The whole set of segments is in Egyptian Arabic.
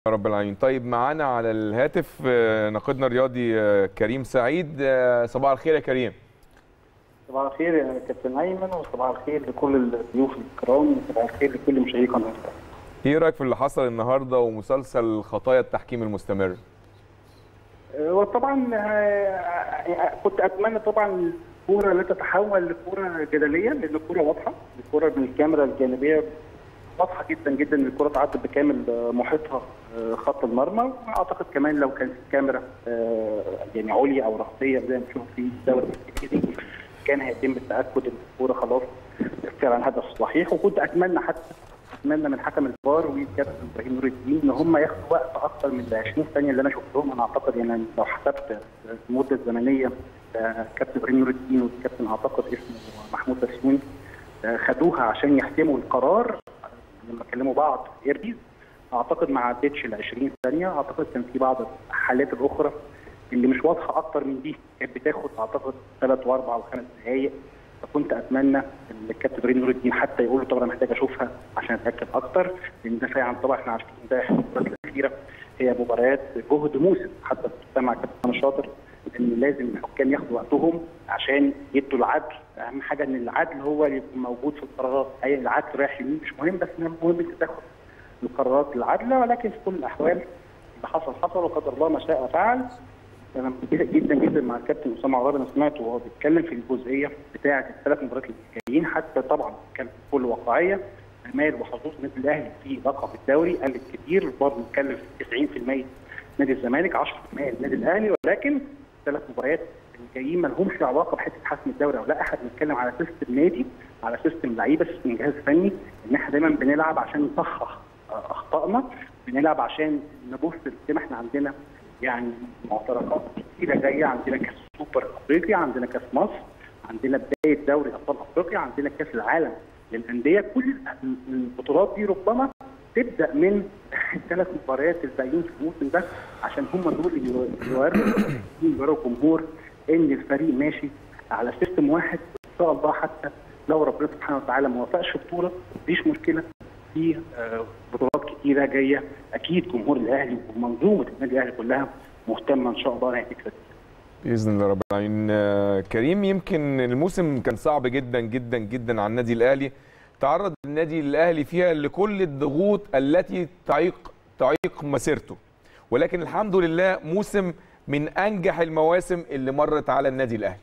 يا رب العالمين طيب معانا على الهاتف آه، ناقدنا الرياضي آه، كريم سعيد آه، صباح الخير يا كريم صباح الخير يا كابتن ايمن وصباح الخير لكل الضيوف الكرام وصباح الخير لكل مشاهدي قناه ايه رايك في اللي حصل النهارده ومسلسل خطايا التحكيم المستمر وطبعا آه، كنت اتمنى طبعا الكوره لا تتحول لكوره جدليه لان الكوره واضحه الكوره من الكاميرا الجانبيه واضحه جدا جدا ان الكوره تعدي بكامل آه، محيطها آه، خط المرمى واعتقد كمان لو كان في كاميرا آه، يعني عليا او راسيه زي ما بنشوف في الدوري الانجليزي كان هيتم التاكد ان الكوره خلاص فعلا هدف صحيح وكنت اتمنى حتى اتمنى من حكم الفار والكابتن ابراهيم نور الدين ان هم ياخدوا وقت اكثر من ال 20 ثانيه اللي انا شفتهم انا اعتقد يعني لو حسبت المده الزمنيه آه، كابتن ابراهيم نور الدين والكابتن اعتقد اسمه محمود بسيوني آه، خدوها عشان يحسموا القرار لما كلموا بعض ايربيز اعتقد ما عدتش ال 20 ثانيه اعتقد كان في بعض الحالات الاخرى اللي مش واضحه اكتر من دي كانت بتاخد اعتقد ثلاث واربع وخمس دقائق فكنت اتمنى ان الكابتن ابراهيم نور الدين حتى يقول له طب انا محتاج اشوفها عشان اتاكد اكتر لان ده فعلا طبعا احنا عارفين ده المباريات الاخيره هي مباريات جهد موسم حتى سمع كابتن شاطر ان لازم الحكام ياخدوا وقتهم عشان يدوا العدل اهم حاجه ان العدل هو اللي يكون موجود في القرارات اي العدل رايح يمين مش مهم بس المهم انت تاخد القرارات العادله ولكن في كل الاحوال اللي حصل حصل وقدر الله ما شاء فعل انا متفق جدا جدا مع الكابتن اسامه عرابي انا سمعته وهو بيتكلم في الجزئيه بتاعه الثلاث مباريات اللي جايين حتى طبعا كان بكل واقعيه امال وحظوظ النادي الاهلي في لقب الدوري قلت كتير برضه بنتكلم في 90% نادي الزمالك 10% النادي الاهلي ولكن الثلاث مباريات اللي جايين ما لهمش علاقه بحته حسم الدوري او لا احنا بنتكلم على سيستم نادي على سيستم لعيبه سيستم جهاز فني ان احنا دايما بنلعب عشان نصحح آه، اخطائنا بنلعب عشان نبص زي ما احنا عندنا يعني معتركات كتيره جايه عندنا كاس سوبر افريقيا عندنا كاس مصر عندنا بدايه دوري ابطال افريقيا عندنا كاس العالم للانديه كل البطولات دي ربما تبدا من الثلاث مباريات الباقيين في الموسم ده عشان هم دول اللي يوروا يوروا الجمهور ان الفريق ماشي على سيستم واحد ان شاء الله حتى لو ربنا سبحانه وتعالى ما وفقش بطوله مفيش مشكله في آه، بطولات كتيره جايه اكيد جمهور الاهلي ومنظومه النادي الاهلي كلها مهتمه ان شاء الله انها تكسب باذن الله رب العالمين آه، كريم يمكن الموسم كان صعب جدا جدا جدا على النادي الاهلي تعرض النادي الاهلي فيها لكل الضغوط التي تعيق تعيق مسيرته ولكن الحمد لله موسم من انجح المواسم اللي مرت على النادي الاهلي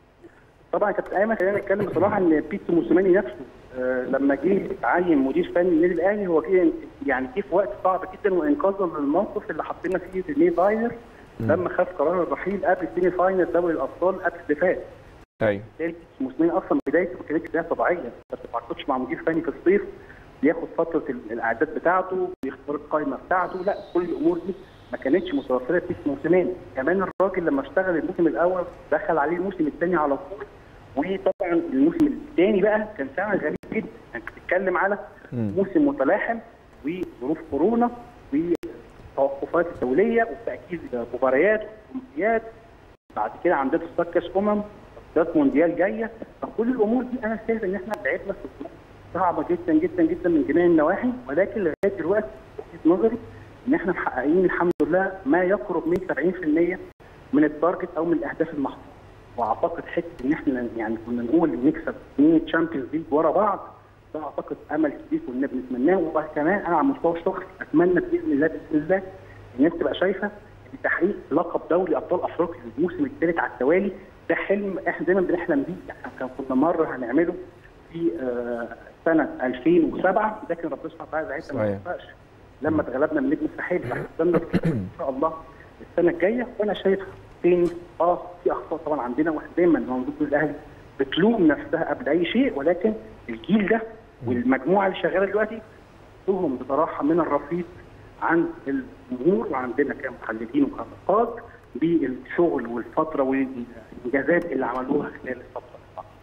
طبعا كابتن ايمن خلينا نتكلم بصراحه ان بيتسو موسيماني نفسه آه، لما جه اتعين مدير فني النادي الاهلي هو جه يعني جه في وقت صعب جدا وانقاذا للموقف اللي حطينا فيه رينيه فاينر لما خد قرار الرحيل قبل سيمي فاينل دوري الابطال قبل اللي فات ايوه بالتالي موسيماني اصلا بدايته ما كانتش بدايه طبيعيه انت ما بتتعاقدش مع مدير فني في الصيف بياخد فتره ال- الاعداد بتاعته بيختار القائمه بتاعته لا كل الامور دي ما كانتش متوفره في موسيماني كمان الراجل لما اشتغل الموسم الاول دخل عليه الموسم الثاني على طول وطبعا الموسم الثاني بقى كان فعلا غريب جدا انت بتتكلم على موسم متلاحم وظروف كورونا والتوقفات الدوليه وتاكيد مباريات وأولمبياد بعد كده عندنا تصفيات كاس امم تصفيات مونديال جايه فكل الامور دي انا شايف ان احنا لعبنا في ظروف صعبه جدا جدا جدا من جميع النواحي ولكن لغايه دلوقتي وجهه نظري ان احنا محققين الحمد لله ما يقرب من 70% من التارجت او من الاهداف المحطوطه واعتقد حته ان احنا يعني كنا نقول نكسب اثنين تشامبيونز ليج ورا بعض ده اعتقد امل كبير كنا بنتمناه وكمان انا على مستوى الشخصي اتمنى باذن الله باذن الله الناس تبقى شايفه ان تحقيق لقب دوري ابطال افريقيا الموسم الثالث على التوالي ده حلم احنا دايما بنحلم بيه احنا كان كنا مره هنعمله في آه، سنه 2007 لكن ربنا سبحانه وتعالى ساعتها ما صحيح. وفقش لما اتغلبنا من نجم الساحل فاحنا ان شاء الله السنه الجايه وانا شايف تاني اه في اخطاء طبعا عندنا واحنا دايما منظومه الاهلي بتلوم نفسها قبل اي شيء ولكن الجيل ده والمجموعه اللي شغاله دلوقتي لهم بصراحه من الرصيد عند الجمهور وعندنا كمحللين وكنقاد بالشغل والفتره والانجازات اللي عملوها خلال الفتره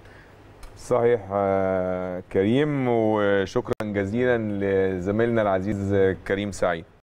صحيح آه، كريم وشكرا جزيلا لزميلنا العزيز آه، كريم سعيد